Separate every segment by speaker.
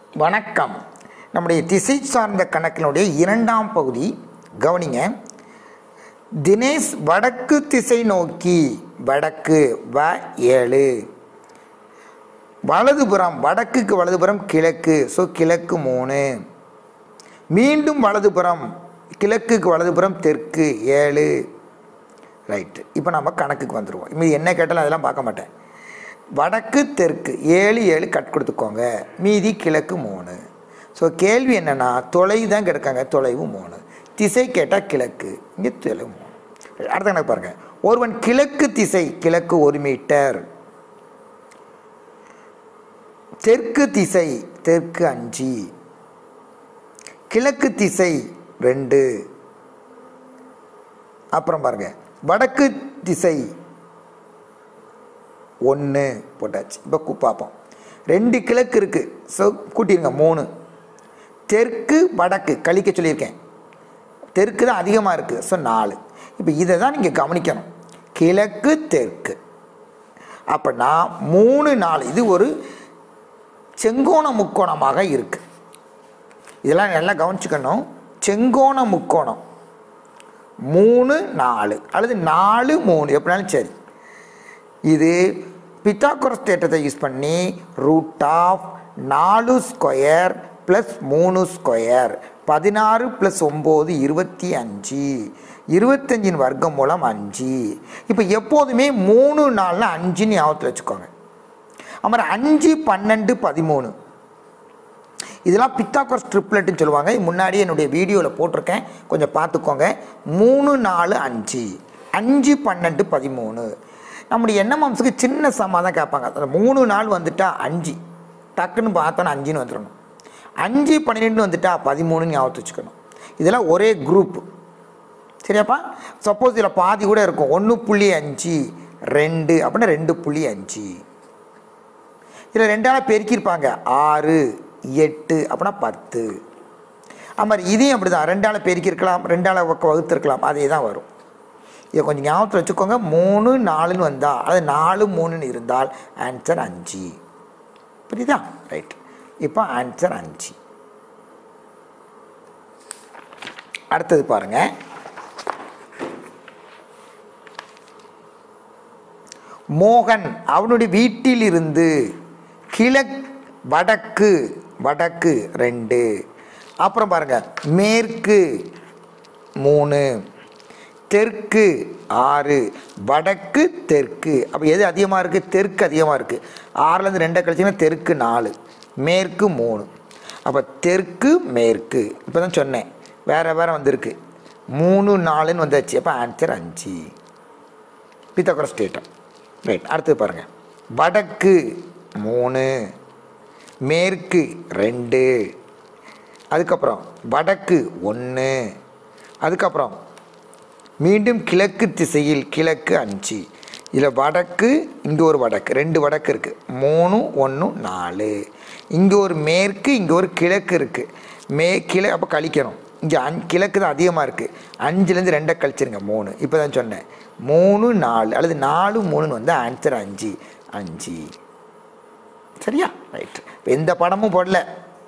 Speaker 1: வணக்கம் நம்முடைய திசை சார்ந்த கணக்கினுடைய இரண்டாம் பகுதி கவனிங்க தினேஷ் வடக்கு திசை நோக்கி வடக்கு வ ஏழு வலதுபுறம் வடக்குக்கு வலதுபுறம் கிழக்கு ஸோ கிழக்கு மூணு மீண்டும் வலதுபுறம் கிழக்குக்கு வலதுபுறம் தெற்கு ஏழு ரைட்டு இப்போ நம்ம கணக்குக்கு வந்துடுவோம் இப்போ என்ன கேட்டாலும் அதெல்லாம் பார்க்க மாட்டேன் வடக்கு தெற்கு ஏழு ஏழு கட் கொடுத்துக்கோங்க மீதி கிழக்கு மூணு ஸோ கேள்வி என்னென்னா தொலைவு தான் கிடக்காங்க தொலைவு மூணு திசை கேட்டால் கிழக்கு இங்கே தொலைவு மூணு அடுத்த கணக்கு பாருங்கள் ஒருவன் கிழக்கு திசை கிழக்கு ஒரு மீட்டர் தெற்கு திசை தெற்கு அஞ்சு கிழக்கு திசை ரெண்டு அப்புறம் பாருங்க வடக்கு திசை ஒன்று போட்டாச்சு இப்போ கு- பார்ப்போம் ரெண்டு கிழக்கு இருக்குது ஸோ கூட்டிருங்க மூணு தெற்கு வடக்கு கழிக்க சொல்லியிருக்கேன் தெற்கு தான் அதிகமாக இருக்குது ஸோ நாலு இப்போ இதை தான் நீங்கள் கவனிக்கணும் கிழக்கு தெற்கு அப்படின்னா மூணு நாலு இது ஒரு செங்கோண முக்கோணமாக இருக்குது இதெல்லாம் நல்லா கவனிச்சுக்கணும் செங்கோண முக்கோணம் மூணு நாலு அல்லது நாலு மூணு எப்படினாலும் சரி இது பித்தாகுரஸ் தேட்டத்தை யூஸ் பண்ணி ரூட் ஆஃப் நாலு ஸ்கொயர் ப்ளஸ் மூணு ஸ்கொயர் பதினாறு ப்ளஸ் ஒம்பது இருபத்தி அஞ்சு இருபத்தஞ்சின் வர்க்கம் மூலம் அஞ்சு இப்போ எப்போதுமே மூணு நாலில் அஞ்சுன்னு ஞாபகத்தில் வச்சுக்கோங்க அப்புறம் அஞ்சு பன்னெண்டு பதிமூணு இதெல்லாம் பித்தாக்கோஸ் ட்ரிப்லெட்னு சொல்லுவாங்க இது முன்னாடியே என்னுடைய வீடியோவில் போட்டிருக்கேன் கொஞ்சம் பார்த்துக்கோங்க மூணு நாலு அஞ்சு அஞ்சு பன்னெண்டு பதிமூணு நம்முடைய எண்ணம் அம்சுக்கு சின்ன சமா தான் கேட்பாங்க அதில் மூணு நாள் வந்துட்டா அஞ்சு டக்குன்னு பார்த்தோன்னா அஞ்சுன்னு வந்துடணும் அஞ்சு பன்னிரெண்டு வந்துட்டா பதிமூணுன்னு ஞாபகத்து வச்சுக்கணும் இதெல்லாம் ஒரே குரூப் சரியாப்பா சப்போஸ் இதில் பாதி கூட இருக்கும் ஒன்று புள்ளி அஞ்சு ரெண்டு அப்படின்னா ரெண்டு புள்ளி அஞ்சு இதில் ரெண்டால் பெருக்கியிருப்பாங்க ஆறு எட்டு அப்படின்னா பத்து அது மாதிரி இதையும் அப்படி தான் ரெண்டால் பெருக்கியிருக்கலாம் ரெண்டால் வகுத்திருக்கலாம் அதே தான் வரும் இதை கொஞ்சம் ஞாபகத்தில் வச்சுக்கோங்க மூணு நாலுன்னு வந்தால் அது நாலு மூணுன்னு இருந்தால் ஆன்சர் அஞ்சு புரியுதா ரைட் இப்போ ஆன்சர் அஞ்சு அடுத்தது பாருங்க மோகன் அவனுடைய வீட்டிலிருந்து கிழக் வடக்கு வடக்கு ரெண்டு அப்புறம் பாருங்க மேற்கு மூணு தெற்கு ஆறு வடக்கு தெற்கு அப்போ எது அதிகமாக இருக்குது தெற்கு அதிகமாக இருக்குது ஆறுலேருந்து ரெண்டை கழிச்சிங்கன்னா தெற்கு நாலு மேற்கு மூணு அப்போ தெற்கு மேற்கு இப்போ தான் சொன்னேன் வேறு வேறு வந்திருக்கு மூணு நாலுன்னு வந்தாச்சு அப்போ ஆன்சர் அஞ்சு பித்தகுரஸ் ஸ்டேட்டம் ரைட் அடுத்தது பாருங்கள் வடக்கு மூணு மேற்கு ரெண்டு அதுக்கப்புறம் வடக்கு ஒன்று அதுக்கப்புறம் மீண்டும் கிழக்கு திசையில் கிழக்கு அஞ்சு இதில் வடக்கு இங்கே ஒரு வடக்கு ரெண்டு வடக்கு இருக்குது மூணு ஒன்று நாலு இங்கே ஒரு மேற்கு இங்கே ஒரு கிழக்கு இருக்குது மே கிழ அப்போ கழிக்கணும் இங்கே அஞ் கிழக்கு தான் அதிகமாக இருக்குது அஞ்சுலேருந்து ரெண்டை கழிச்சிருங்க மூணு இப்போ தான் சொன்னேன் மூணு நாலு அல்லது நாலு மூணுன்னு வந்து ஆன்சர் அஞ்சு அஞ்சு சரியா ரைட் இப்போ எந்த படமும் போடல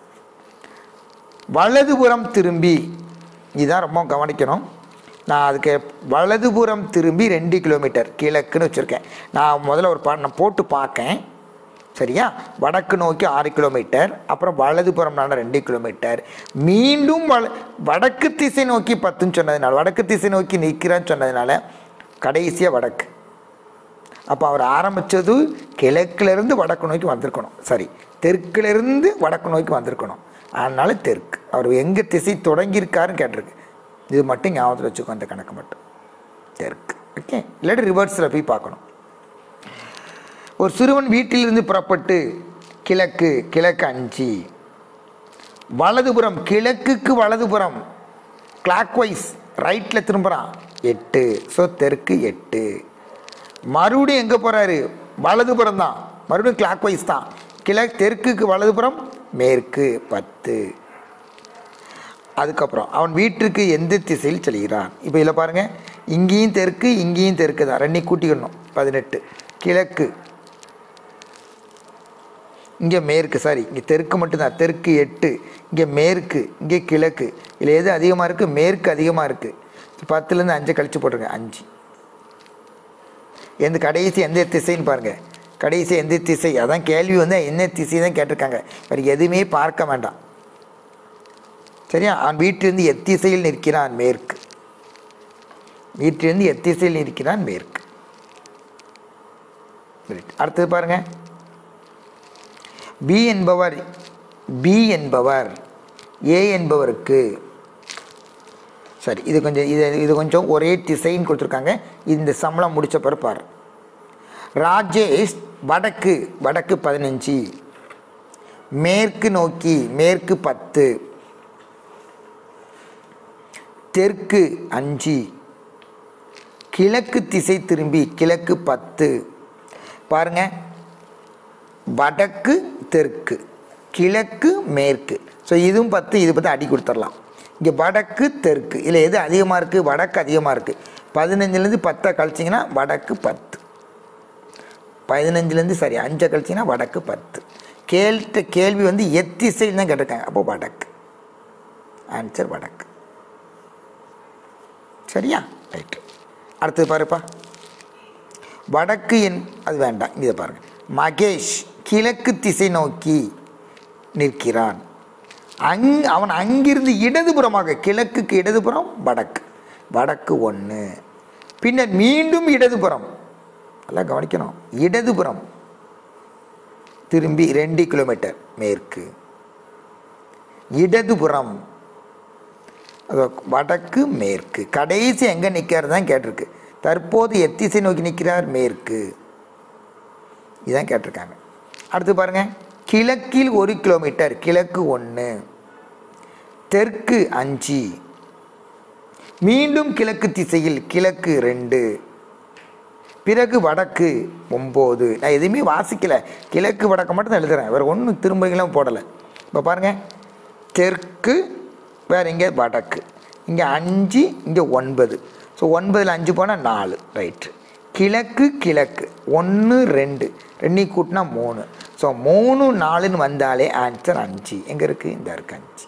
Speaker 1: வலதுபுறம் திரும்பி இதுதான் ரொம்ப கவனிக்கணும் நான் அதுக்கு வலதுபுறம் திரும்பி ரெண்டு கிலோமீட்டர் கிழக்குன்னு வச்சுருக்கேன் நான் முதல்ல ஒரு பா நான் போட்டு பார்க்கேன் சரியா வடக்கு நோக்கி ஆறு கிலோமீட்டர் அப்புறம் வலதுபுறம்னால ரெண்டு கிலோமீட்டர் மீண்டும் வல வடக்கு திசை நோக்கி பத்துன்னு சொன்னதுனால வடக்கு திசை நோக்கி நிற்கிறான்னு சொன்னதுனால கடைசியாக வடக்கு அப்போ அவர் ஆரம்பித்தது கிழக்கிலிருந்து வடக்கு நோக்கி வந்திருக்கணும் சரி தெற்குலேருந்து வடக்கு நோக்கி வந்திருக்கணும் அதனால தெற்கு அவர் எங்கே திசை தொடங்கியிருக்காருன்னு கேட்டிருக்கு இது மட்டும் ஞாபகத்தில் வச்சுக்கோ அந்த கணக்கு மட்டும் தெற்கு ஓகே இல்லாட்டி ரிவர்ஸில் போய் பார்க்கணும் ஒரு சிறுவன் வீட்டிலிருந்து புறப்பட்டு கிழக்கு கிழக்கு அஞ்சு வலதுபுறம் கிழக்குக்கு வலதுபுறம் கிளாக் வைஸ் ரைட்டில் திரும்புகிறான் எட்டு ஸோ தெற்கு எட்டு மறுபடியும் எங்கே போகிறாரு வலதுபுறம் தான் மறுபடியும் கிளாக் வைஸ் தான் கிழக்கு தெற்குக்கு வலதுபுறம் மேற்கு பத்து அதுக்கப்புறம் அவன் வீட்டிற்கு எந்த திசையில் செல்கிறான் இப்போ இதில் பாருங்கள் இங்கேயும் தெற்கு இங்கேயும் தெற்கு தான் ரெண்டையும் கூட்டிக்கணும் பதினெட்டு கிழக்கு இங்கே மேற்கு சாரி இங்கே தெற்கு மட்டும்தான் தெற்கு எட்டு இங்கே மேற்கு இங்கே கிழக்கு இதில் எது அதிகமாக இருக்குது மேற்கு அதிகமாக இருக்குது பத்துலேருந்து அஞ்சு கழிச்சு போட்டுருங்க அஞ்சு எந்த கடைசி எந்த திசைன்னு பாருங்கள் கடைசி எந்த திசை அதான் கேள்வி வந்து என்ன திசை தான் கேட்டிருக்காங்க வேறு எதுவுமே பார்க்க வேண்டாம் சரியா அவன் வீட்டிலிருந்து எத்திசையில் நிற்கிறான் மேற்கு வீட்டிலிருந்து எத்திசையில் நிற்கிறான் மேற்கு Right. அடுத்தது பாருங்க பி என்பவர் பி என்பவர் ஏ என்பவருக்கு சரி இது கொஞ்சம் இது இது கொஞ்சம் ஒரே திசைன்னு கொடுத்துருக்காங்க இந்த சம்பளம் முடிச்ச பிறகு பாரு ராஜேஷ் வடக்கு வடக்கு பதினஞ்சு மேற்கு நோக்கி மேற்கு பத்து தெற்கு அஞ்சு கிழக்கு திசை திரும்பி கிழக்கு பத்து பாருங்க வடக்கு தெற்கு கிழக்கு மேற்கு ஸோ இதுவும் பத்து இது பற்றி அடி கொடுத்துடலாம் இங்கே வடக்கு தெற்கு இதில் எது அதிகமாக இருக்குது வடக்கு அதிகமாக இருக்குது பதினஞ்சுலேருந்து பத்தை கழிச்சிங்கன்னா வடக்கு பத்து பதினஞ்சுலேருந்து சரி அஞ்சை கழிச்சிங்கன்னா வடக்கு பத்து கேள்விட்ட கேள்வி வந்து எத்திசையில் தான் கேட்டிருக்காங்க அப்போ வடக்கு ஆன்சர் வடக்கு சரியா ரைட்டு அடுத்தது பாருப்பா வடக்கு என் அது வேண்டாம் இதை பாருங்க மகேஷ் கிழக்கு திசை நோக்கி நிற்கிறான் அங் அவன் அங்கிருந்து இடதுபுறமாக கிழக்குக்கு இடதுபுறம் வடக்கு வடக்கு ஒன்று பின்னர் மீண்டும் இடதுபுறம் நல்லா கவனிக்கணும் இடதுபுறம் திரும்பி ரெண்டு கிலோமீட்டர் மேற்கு இடதுபுறம் அது வடக்கு மேற்கு கடைசி எங்கே நிற்கிறார் தான் கேட்டிருக்கு தற்போது எத்திசை நோக்கி நிற்கிறார் மேற்கு இதான் கேட்டிருக்காங்க அடுத்து பாருங்க கிழக்கில் ஒரு கிலோமீட்டர் கிழக்கு ஒன்று தெற்கு அஞ்சு மீண்டும் கிழக்கு திசையில் கிழக்கு ரெண்டு பிறகு வடக்கு ஒம்பது நான் எதுவுமே வாசிக்கலை கிழக்கு வடக்கு மட்டும் தான் எழுதுறேன் வேறு ஒன்றும் திரும்பலாம் போடலை இப்போ பாருங்கள் தெற்கு வேறு இங்கே வடக்கு இங்கே அஞ்சு இங்கே ஒன்பது ஸோ ஒன்பதில் அஞ்சு போனால் நாலு ரைட்டு கிழக்கு கிழக்கு ஒன்று ரெண்டு ரெண்டையும் கூட்டினா மூணு ஸோ மூணு நாலுன்னு வந்தாலே ஆன்சர் அஞ்சு எங்கே இருக்குது இந்த இருக்கு அஞ்சு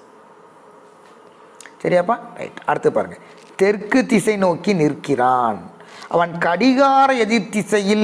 Speaker 1: சரியாப்பா ரைட் அடுத்து பாருங்க தெற்கு திசை நோக்கி நிற்கிறான் அவன் கடிகார எதிர் திசையில்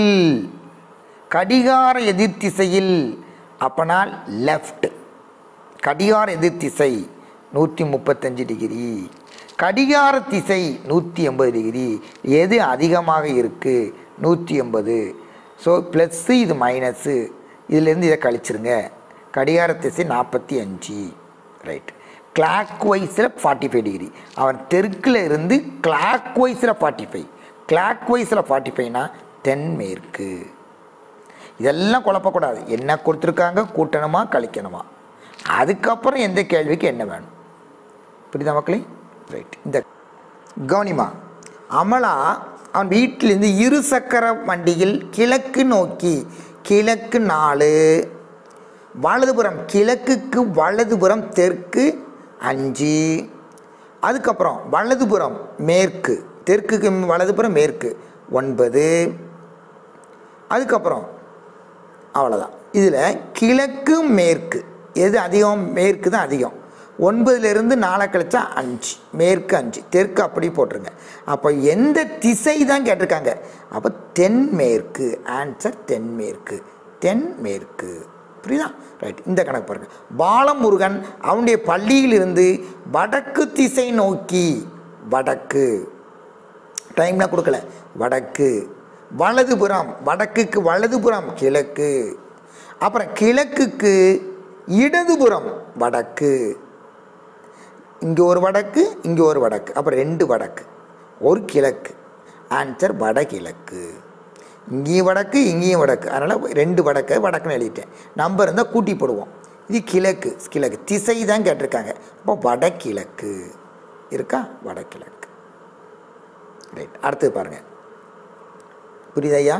Speaker 1: கடிகார எதிர் திசையில் அப்பனால் லெஃப்ட் கடிகார எதிர் திசை நூற்றி முப்பத்தஞ்சு டிகிரி கடிகார திசை நூற்றி எண்பது டிகிரி எது அதிகமாக இருக்குது நூற்றி எண்பது ஸோ ப்ளஸ்ஸு இது மைனஸு இதிலேருந்து இதை கழிச்சிருங்க கடிகார திசை நாற்பத்தி அஞ்சு ரைட் கிளாக் வைஸில் ஃபார்ட்டி ஃபைவ் டிகிரி அவன் தெற்கில் இருந்து கிளாக் வைஸில் ஃபார்ட்டி ஃபைவ் கிளாக் வைஸில் ஃபார்ட்டி ஃபைவ்னா தென் மேற்கு இதெல்லாம் குழப்பக்கூடாது என்ன கொடுத்துருக்காங்க கூட்டணுமா கழிக்கணுமா அதுக்கப்புறம் எந்த கேள்விக்கு என்ன வேணும் புரியுதா மக்களே ரைட் இந்த கவனிமா அமலா அவன் வீட்டிலிருந்து இரு சக்கர வண்டியில் கிழக்கு நோக்கி கிழக்கு நாலு வலதுபுறம் கிழக்குக்கு வலதுபுறம் தெற்கு அஞ்சு அதுக்கப்புறம் வலதுபுறம் மேற்கு தெற்குக்கு வலதுபுறம் மேற்கு ஒன்பது அதுக்கப்புறம் அவ்வளோதான் இதில் கிழக்கு மேற்கு எது அதிகம் மேற்கு தான் அதிகம் ஒன்பதுலேருந்து நாளை கழிச்சா அஞ்சு மேற்கு அஞ்சு தெற்கு அப்படி போட்டுருங்க அப்போ எந்த திசை தான் கேட்டிருக்காங்க அப்போ தென்மேற்கு ஆன்சர் தென்மேற்கு தென்மேற்கு புரியுதா ரைட் இந்த கணக்கு பாருங்க பாலமுருகன் அவனுடைய பள்ளியிலிருந்து வடக்கு திசை நோக்கி வடக்கு டைம்லாம் கொடுக்கல வடக்கு வலதுபுறம் வடக்குக்கு வலதுபுறம் கிழக்கு அப்புறம் கிழக்குக்கு இடதுபுறம் வடக்கு இங்கே ஒரு வடக்கு இங்கே ஒரு வடக்கு அப்புறம் ரெண்டு வடக்கு ஒரு கிழக்கு ஆன்சர் வடகிழக்கு இங்கேயும் வடக்கு இங்கேயும் வடக்கு அதனால் ரெண்டு வடக்கு வடக்குன்னு எழுதிட்டேன் நம்பர் இருந்தால் கூட்டி போடுவோம் இது கிழக்கு கிழக்கு திசை தான் கேட்டிருக்காங்க அப்போ வடகிழக்கு இருக்கா வடகிழக்கு ரைட் அடுத்தது பாருங்கள் புரியுதா ஐயா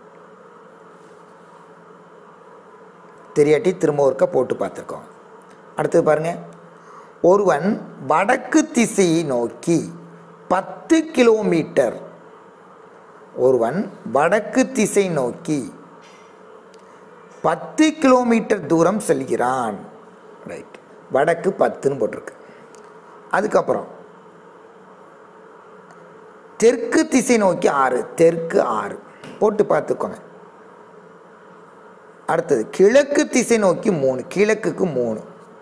Speaker 1: தெரியாட்டி திரும்ப ஒருக்கா போட்டு பார்த்துருக்கோம் அடுத்தது பாருங்க ஒருவன் வடக்கு திசையை நோக்கி பத்து கிலோமீட்டர் ஒருவன் வடக்கு திசை நோக்கி பத்து கிலோமீட்டர் தூரம் செல்கிறான் ரைட் வடக்கு பத்துன்னு போட்டிருக்கு அதுக்கப்புறம் தெற்கு திசை நோக்கி ஆறு தெற்கு ஆறு போட்டு பார்த்துக்கோங்க அடுத்தது கிழக்கு திசை நோக்கி மூணு கிழக்குக்கு மூணு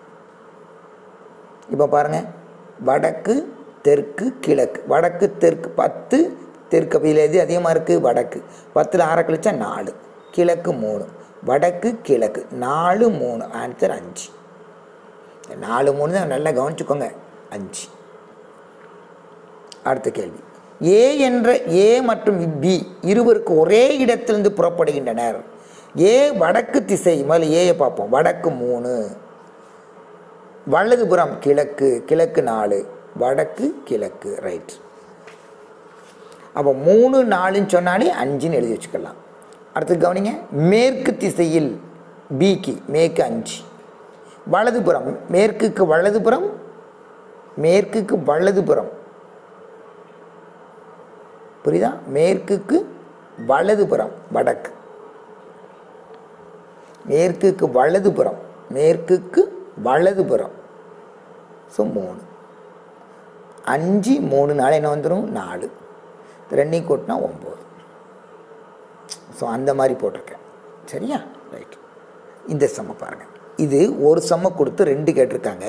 Speaker 1: இப்போ பாருங்க வடக்கு தெற்கு கிழக்கு வடக்கு தெற்கு பத்து தெற்கு அப்ப இதுல எது அதிகமாக இருக்குது வடக்கு பத்தில் ஆறை கழிச்சா நாலு கிழக்கு மூணு வடக்கு கிழக்கு நாலு மூணு ஆன்சர் அஞ்சு இந்த நாலு மூணு தான் நல்லா கவனிச்சுக்கோங்க அஞ்சு அடுத்த கேள்வி ஏ என்ற ஏ மற்றும் பி இருவருக்கு ஒரே இடத்திலிருந்து புறப்படுகின்றனர் ஏ வடக்கு திசை முதல்ல ஏயை பார்ப்போம் வடக்கு மூணு வலதுபுறம் கிழக்கு கிழக்கு நாலு வடக்கு கிழக்கு ரைட் அப்போ மூணு நாலுன்னு சொன்னாலே அஞ்சுன்னு எழுதி வச்சுக்கலாம் அடுத்து கவனிங்க மேற்கு திசையில் பிக்கு மேற்கு அஞ்சு வலதுபுறம் மேற்குக்கு வலதுபுறம் மேற்குக்கு வலதுபுறம் புரியுதா மேற்குக்கு வலதுபுறம் வடக்கு மேற்குக்கு வலதுபுறம் மேற்குக்கு வலதுபுறம் ஸோ மூணு அஞ்சு மூணு நாள் என்ன வந்துடும் நாலு ரெண்டையும் கூட்டினா ஒம்பது ஸோ அந்த மாதிரி போட்டிருக்கேன் சரியா ரைட் இந்த செம்ம பாருங்கள் இது ஒரு செம்ம கொடுத்து ரெண்டு கேட்டிருக்காங்க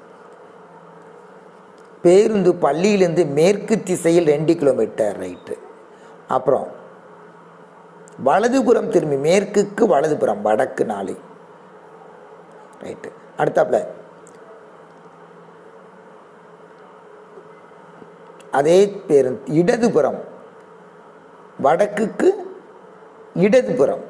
Speaker 1: பேருந்து பள்ளியிலேருந்து மேற்கு திசையில் ரெண்டு கிலோமீட்டர் ரைட்டு அப்புறம் வலதுபுறம் திரும்பி மேற்குக்கு வலதுபுறம் வடக்கு நாலு ரைட்டு அடுத்தாப்புல அதே பேருந்து இடதுபுறம் வடக்குக்கு இடதுபுறம்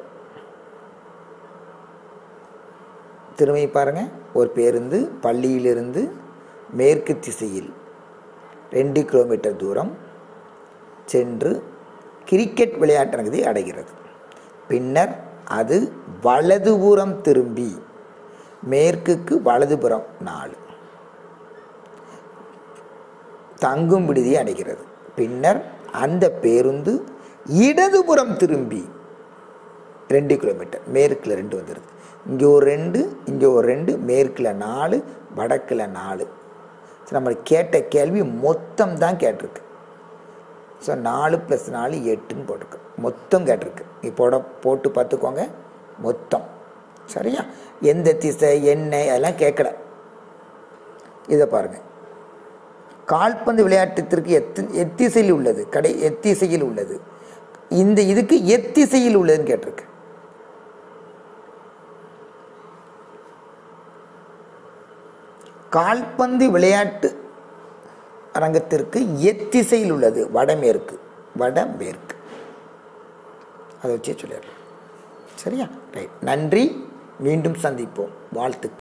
Speaker 1: திரும்பி பாருங்க ஒரு பேருந்து பள்ளியிலிருந்து மேற்கு திசையில் ரெண்டு கிலோமீட்டர் தூரம் சென்று கிரிக்கெட் விளையாட்டரங்கத்தை அடைகிறது பின்னர் அது வலதுபுறம் திரும்பி மேற்குக்கு வலதுபுறம் நாலு தங்கும் விடுதியை அடைகிறது பின்னர் அந்த பேருந்து இடதுபுறம் திரும்பி ரெண்டு கிலோமீட்டர் மேற்கில் ரெண்டு வந்துடுது இங்கே ஒரு ரெண்டு இங்கே ஒரு ரெண்டு மேற்கில் நாலு வடக்கில் நாலு ஸோ நம்ம கேட்ட கேள்வி மொத்தம் தான் கேட்டிருக்கு ஸோ நாலு ப்ளஸ் நாலு எட்டுன்னு போட்டிருக்கு மொத்தம் கேட்டிருக்கு இப்போட போட்டு பார்த்துக்கோங்க மொத்தம் சரியா எந்த திசை என்ன அதெல்லாம் கேட்கல இதை பாருங்கள் கால்பந்து விளையாட்டத்திற்கு எத்து எத்திசையில் உள்ளது கடை எத்திசையில் உள்ளது இந்த இதுக்கு எத்திசையில் உள்ளதுன்னு கேட்டிருக்கு கால்பந்து விளையாட்டு அரங்கத்திற்கு எத்திசையில் உள்ளது வடமேற்கு வடமேற்கு அதை வச்சே சொல்லிடுறேன் சரியா ரைட் நன்றி மீண்டும் சந்திப்போம் வாழ்த்து